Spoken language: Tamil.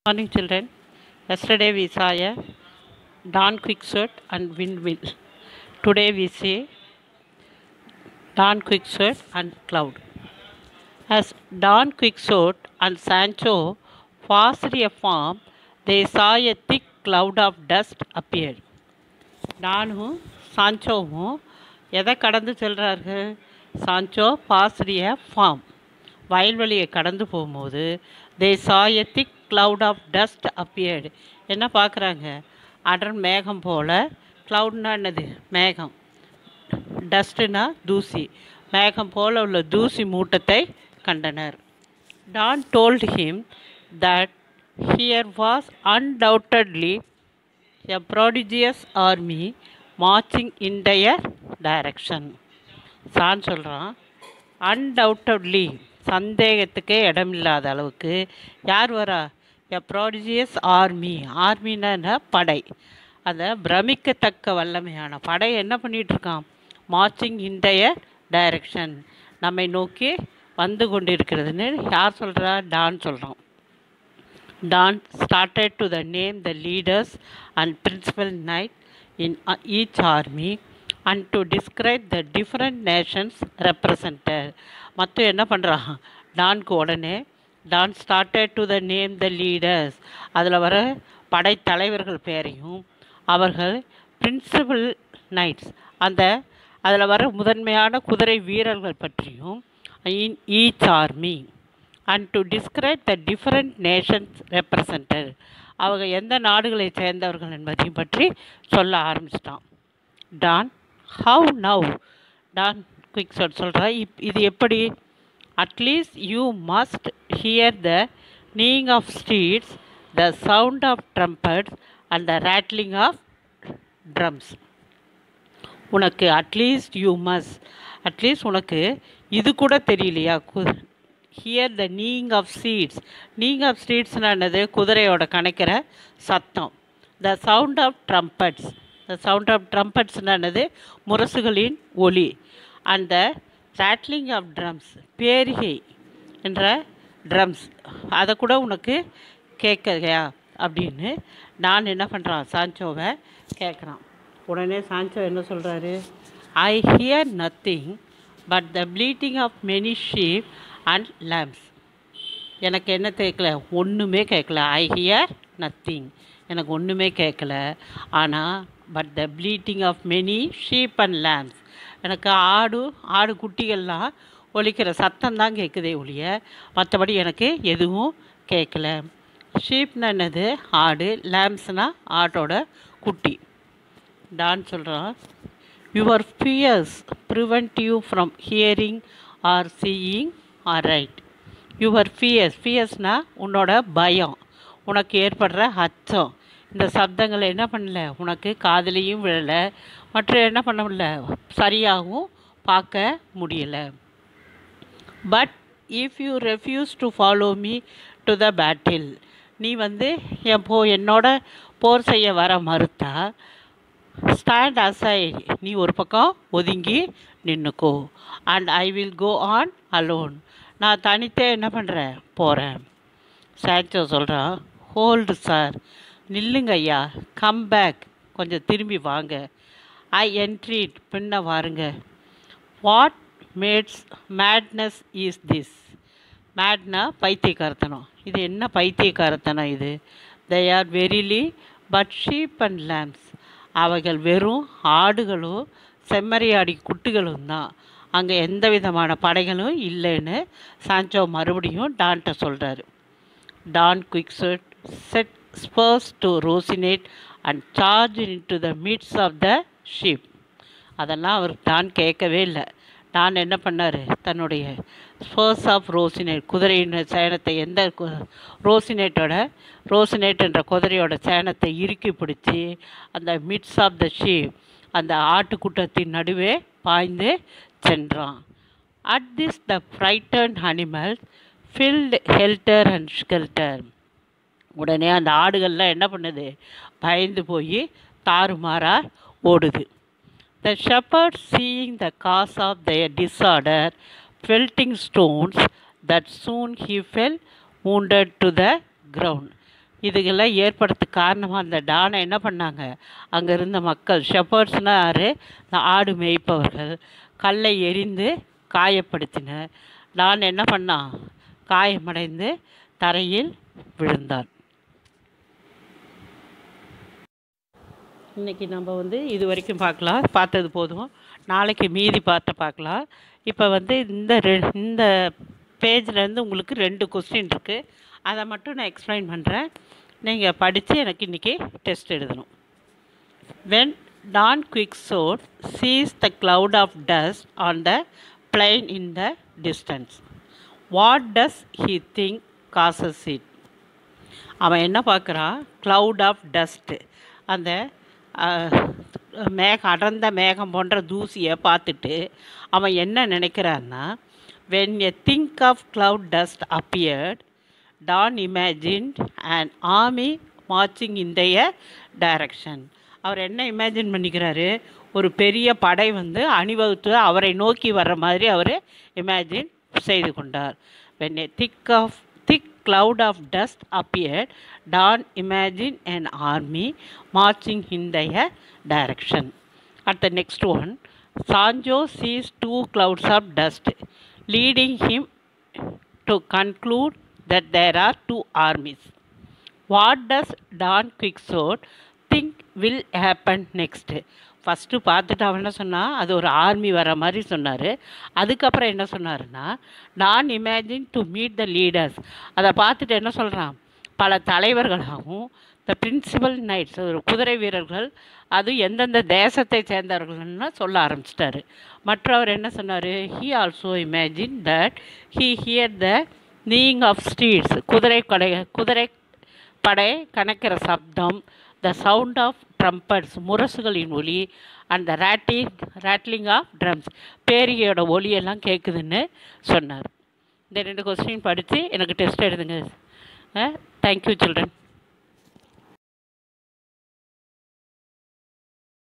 Morning, children. Yesterday we saw a Don Quicksword and Windmill. Today we see Don Quicksword and Cloud. As Don Quicksword and Sancho passed a farm, they saw a thick cloud of dust appear. டானும் சாஞ்சோவும் எதை கடந்து செல்கிறார்கள் சாஞ்சோ பாஸ்ரிய ஃபார்ம் வயல்வெளியை கடந்து போகும்போது they saw a thick cloud of dust appeared என்ன பார்க்குறாங்க அடர் மேகம் போல் க்ளவுட்னா என்னது மேகம் டஸ்ட்டுனா தூசி மேகம் போல உள்ள தூசி மூட்டத்தை கண்டனர் Don told him that here was undoubtedly a prodigious army marching in their direction சான் சொல்கிறான் அன்டவுட்டட்லி சந்தேகத்துக்கே இடமில்லாத அளவுக்கு யார் வரா எ ப்ராடிஜியஸ் ஆர்மி ஆர்மின்னா படை அந்த பிரமிக்கத்தக்க வல்லமையான படை என்ன பண்ணிட்டு இருக்கான் மார்ச்சிங் இன்டைய டைரக்ஷன் நம்மை நோக்கி வந்து கொண்டிருக்கிறதுன்னு யார் சொல்கிறா டான் சொல்கிறான் Don started to the name the leaders and principal knight in uh, each army and to describe the different nations represented. மற்ற என்ன பண்ணுறான் டான்க்கு உடனே Don started to the name the leaders அதில் வர படைத்தலைவர்கள் பேரையும் அவர்கள் பிரின்சிபல் நைட்ஸ் அந்த அதில் வர முதன்மையான குதிரை வீரர்கள் பற்றியும் in each army and to describe the different nations represented அவங்க எந்த நாடுகளை சேர்ந்தவர்கள் என்பதையும் பற்றி சொல்ல ஆரம்பிச்சிட்டான் Don how now Don Quixote சொல்கிறா இப் இது எப்படி at least you must hear the neighing of steeds the sound of trumpets and the rattling of drums உனக்கு அட்லீஸ்ட் யூ மஸ் அட்லீஸ்ட் உனக்கு இது கூட தெரியலையா கு hear the neighing of steeds neighing of சீட்ஸ்னால் என்னது குதிரையோட கணக்கிற சத்தம் the sound of trumpets the sound of ட்ரம்பட்ஸ்னால் என்னது முரசுகளின் ஒலி and the rattling of drums பேரிகை என்ற ட்ரம்ஸ் அதை கூட உனக்கு கேட்கலையா அப்படின்னு நான் என்ன பண்ணுறான் சாஞ்சோவை கேட்குறான் உடனே சாஞ்சோ என்ன சொல்கிறாரு I hear nothing but the bleating of many sheep and lambs எனக்கு என்ன கேட்கல ஒன்றுமே கேட்கல ஐ ஹியர் நத்திங் எனக்கு ஒன்றுமே கேட்கல ஆனால் but the bleating of many sheep and lambs எனக்கு ஆடு ஆடு குட்டிகள்லாம் ஒலிக்கிற சத்தம் தான் கேட்குதே ஒழிய மற்றபடி எனக்கு எதுவும் கேட்கல ஷீப்னா என்னது ஆடு லேம்ப்ஸ்னால் ஆட்டோட குட்டி டான் சொல்கிறான் your fears prevent you from hearing or seeing aright your fears ஃபியர்ஸ்னால் உன்னோட பயம் உனக்கு ஏற்படுற அச்சம் இந்த சப்தங்களை என்ன பண்ணல உனக்கு காதலையும் விழலை மற்ற என்ன பண்ண முடியல சரியாகவும் பார்க்க முடியலை but if you refuse to follow me to the battle நீ வந்து என் போ என்னோட போர் செய்ய வர மறுத்தா ஸ்டாண்ட் அசைட் நீ ஒரு பக்கம் ஒதுங்கி நின்றுக்கோ and I will go on alone நான் தனித்தே என்ன பண்ணுறேன் போகிறேன் சாச்சோ சொல்கிறான் ஹோல்டு சார் நில்லுங்க ஐயா கம் பேக் கொஞ்சம் திரும்பி வாங்க ஐ என்ட்ரீட் பின்ன வாருங்க what mads madness is this மேட்னா பைத்தியக்காரத்தனம் இது என்ன பைத்தியக்காரத்தனம் இது they are verily but sheep and lambs அவைகள் வெறும் ஆடுகளும் செம்மறியாடி குட்டிகளும் தான் அங்கே எந்த விதமான படைகளும் இல்லைன்னு சாஞ்சோ மறுபடியும் டான்ட்ட சொல்கிறாரு Don Quixote set spurs to Rocinante and charge into the midst of the sheep அதெல்லாம் அவர் டான் கேட்கவே இல்லை டான் என்ன பண்ணார் தன்னுடைய ஸ்பர்ஸ் ஆஃப் ரோசினேட் குதிரையின் சேனத்தை எந்த ரோசினேட்டோட ரோசினேட் என்ற குதிரையோட சேனத்தை இறுக்கி பிடிச்சி அந்த மிட்ஸ் ஆஃப் த ஷீப் அந்த ஆட்டுக்கூட்டத்தின் நடுவே பாய்ந்து சென்றான் at this the frightened animals fled helter and skelter உடனே அந்த ஆடுகள்லாம் என்ன பண்ணுது பயந்து போய் தாறுமாறாக ஓடுது the shepherd seeing the cause of their disorder felting stones that soon he fell wounded to the ground இதுக்கெல்லாம் ஏற்படுறதுக்கு காரணமாக அந்த டானை என்ன பண்ணாங்க அங்கே இருந்த மக்கள் ஷெப்பர்ட்ஸ்னால் யார் இந்த ஆடு மேய்ப்பவர்கள் கல்லை எரிந்து காயப்படுத்தினர் டான் என்ன பண்ணான் காயமடைந்து தரையில் விழுந்தான் இன்றைக்கி நம்ம வந்து இது வரைக்கும் பார்க்கலாம் பார்த்தது போதும் நாளைக்கு மீதி பார்த்து பார்க்கலாம் இப்போ வந்து இந்த ரெ இந்த பேஜ்லேருந்து உங்களுக்கு ரெண்டு கொஸ்டின் இருக்குது அதை மட்டும் நான் எக்ஸ்பிளைன் பண்ணுறேன் நீங்கள் படித்து எனக்கு இன்றைக்கி டெஸ்ட் எழுதணும் when Don Quixote sees the cloud of dust on the plain in the distance what does he think causes it அவன் என்ன பார்க்குறான் க்ளவுட் ஆஃப் டஸ்ட்டு அந்த அஹ், மேகம் அடர்ந்த மேகம் போன்ற தூசியை பார்த்துட்டு அவன் என்ன நினைக்கிறான்னா when a thick of cloud dust appeared Don imagined an army marching in their direction அவர் என்ன இமேஜின் பண்ணிக்கிறாரு ஒரு பெரிய படை வந்து அணிவகுத்து அவரை நோக்கி வர்ற மாதிரி அவர் இமேஜின் செய்து கொண்டார் when a thick of thick cloud of dust appeared dawn imagined an army marching in their direction at the next one sanjo sees two clouds of dust leading him to conclude that there are two armies what does Don Quixote think will happen next first பார்த்துட்டு அவன் என்ன சொன்னான் அது ஒரு ஆர்மி வர மாதிரி சொன்னார் அதுக்கப்புறம் என்ன சொன்னாருன்னா நான் imagine to meet the leaders அதை பார்த்துட்டு என்ன சொல்கிறான் பல தலைவர்களாகவும் த பிரின்சிபல் நைட்ஸ் ஒரு குதிரை வீரர்கள் அது எந்தெந்த தேசத்தை சேர்ந்தவர்கள்னு சொல்ல ஆரம்பிச்சிட்டாரு மற்றவர் என்ன சொன்னார் he also imagine that he hear the neighing of steeds குதிரை கடை குதிரை படை கணக்கிற சப்தம் த சவுண்ட் ஆஃப் ட்ரம்பட்ஸ் முரசுகளின் ஒலி and the rating rattling of drums பேரிகையோட ஒலியெல்லாம் கேட்குதுன்னு சொன்னார் இந்த ரெண்டு கொஸ்டின் படித்து எனக்கு டெஸ்ட் எழுதுங்க தேங்க்யூ சில்ட்ரன்